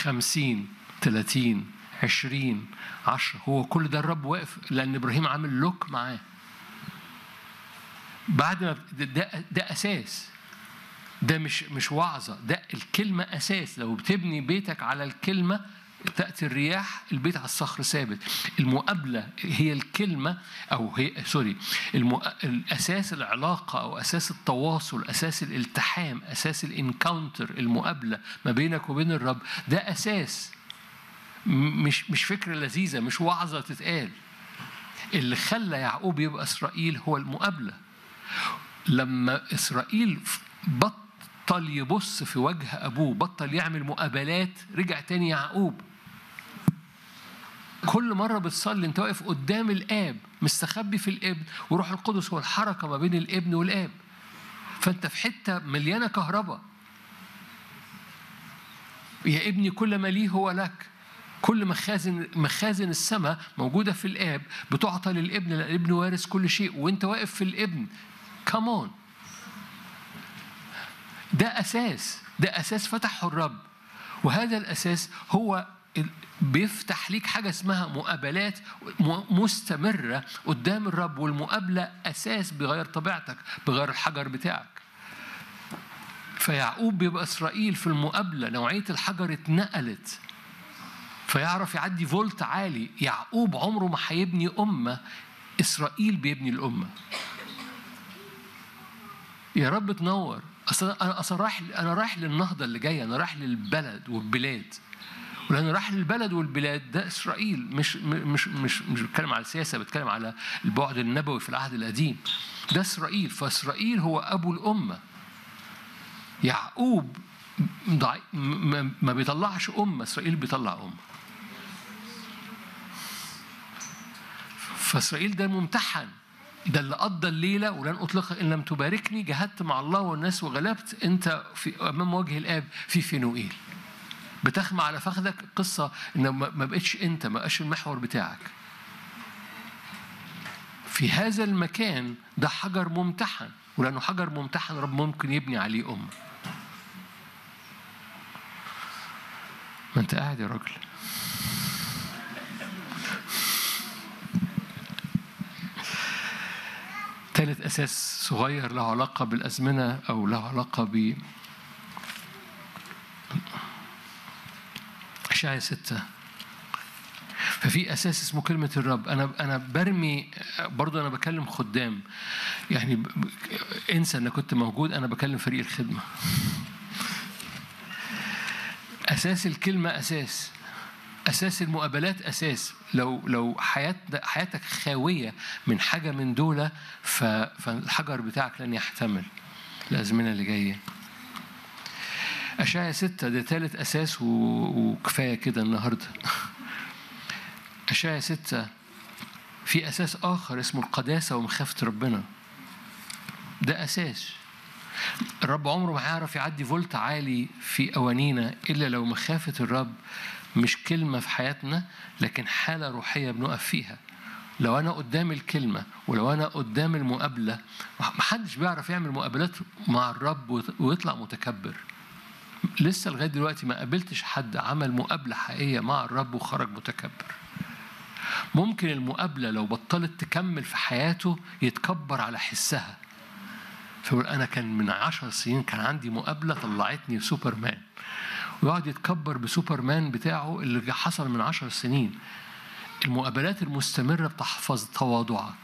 خمسين تلاتين عشرين عشرة هو كل ده الرب واقف لأن إبراهيم عامل لوك معاه بعد ما ده, ده, ده أساس ده مش مش وعظة ده الكلمة أساس لو بتبني بيتك على الكلمة تأتي الرياح البيت على الصخر ثابت المقابلة هي الكلمة أو هي سوري المو... الأساس العلاقة أو أساس التواصل أساس الالتحام أساس الانكاونتر المقابلة ما بينك وبين الرب ده أساس مش مش فكرة لذيذة مش وعظة تتقال اللي خلى يعقوب يبقى إسرائيل هو المقابلة لما إسرائيل بطل يبص في وجه أبوه بطل يعمل مقابلات رجع تاني يعقوب كل مرة بتصلي أنت واقف قدام الآب مستخبي في الابن وروح القدس هو الحركة ما بين الابن والآب فأنت في حتة مليانة كهرباء يا ابني كل ما ليه هو لك كل مخازن مخازن السماء موجودة في الآب بتعطى للابن لأن الابن وارث كل شيء وأنت واقف في الابن كمان ده أساس ده أساس فتحه الرب وهذا الأساس هو بيفتح ليك حاجة اسمها مقابلات مستمرة قدام الرب والمقابلة أساس بيغير طبيعتك بيغير الحجر بتاعك فيعقوب بيبقى إسرائيل في المقابلة نوعية الحجر اتنقلت فيعرف يعدي فولت عالي يعقوب عمره ما هيبني أمة إسرائيل بيبني الأمة يا رب تنور اصل انا اصلا رايح انا رايح للنهضه اللي جايه انا رايح للبلد والبلاد ولأن راح للبلد والبلاد ده إسرائيل مش مش مش مش بتكلم على السياسة بتكلم على البعد النبوي في العهد القديم ده إسرائيل فإسرائيل هو أبو الأمة يعقوب ما بيطلعش أمة إسرائيل بيطلع أمة فإسرائيل ده ممتحن ده اللي قضى الليله ولن اطلقك ان لم تباركني جهدت مع الله والناس وغلبت انت في امام وجه الاب في فينوئيل بتخمى على فخذك قصه ان ما بقتش انت ما بقاش المحور بتاعك في هذا المكان ده حجر ممتحن ولانه حجر ممتحن رب ممكن يبني عليه امه ما انت قاعد يا راجل ثالث أساس صغير له علاقة بالأزمنة أو له علاقة ب أشعيا ستة ففي أساس اسمه كلمة الرب أنا أنا برمي برضه أنا بكلم خدام يعني انسى إن كنت موجود أنا بكلم فريق الخدمة أساس الكلمة أساس اساس المقابلات اساس لو لو حياه حياتك خاويه من حاجه من دول فالحجر بتاعك لن يحتمل الازمنه اللي جايه أشعيا ستة ده ثالث أساس وكفاية كده النهاردة أشعيا ستة في أساس آخر اسمه القداسة ومخافة ربنا ده أساس الرب عمره ما هيعرف يعدي فولت عالي في أوانينا إلا لو مخافة الرب مش كلمة في حياتنا لكن حالة روحية بنقف فيها لو أنا قدام الكلمة ولو أنا قدام المقابلة محدش بيعرف يعمل مقابلات مع الرب ويطلع متكبر لسه لغاية دلوقتي ما قابلتش حد عمل مقابلة حقيقية مع الرب وخرج متكبر ممكن المقابلة لو بطلت تكمل في حياته يتكبر على حسها فيقول أنا كان من عشر سنين كان عندي مقابلة طلعتني سوبرمان ويقعد يتكبر بسوبرمان بتاعه اللي حصل من عشر سنين المقابلات المستمرة بتحفظ تواضعك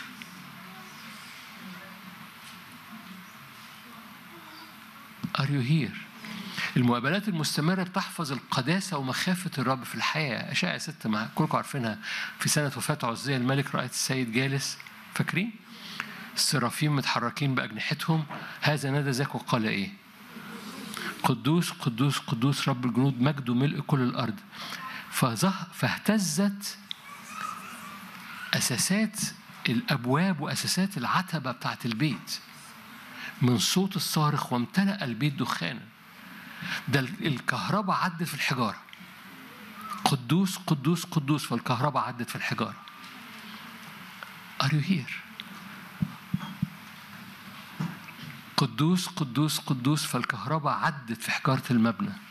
Are you here? المقابلات المستمرة بتحفظ القداسة ومخافة الرب في الحياة أشعة ستة مع كلكم عارفينها في سنة وفاة عزية الملك رأيت السيد جالس فاكرين؟ السرافيم متحركين بأجنحتهم هذا نادى ذاك وقال إيه؟ قدوس قدوس قدوس رب الجنود مجده ملء كل الأرض فظه فاهتزت أساسات الأبواب وأساسات العتبة بتاعت البيت من صوت الصارخ وامتلأ البيت دخانا ده الكهرباء عدت في الحجارة قدوس قدوس قدوس فالكهرباء عدت في الحجارة Are you here? قدوس قدوس قدوس فالكهرباء عدت في حجارة المبنى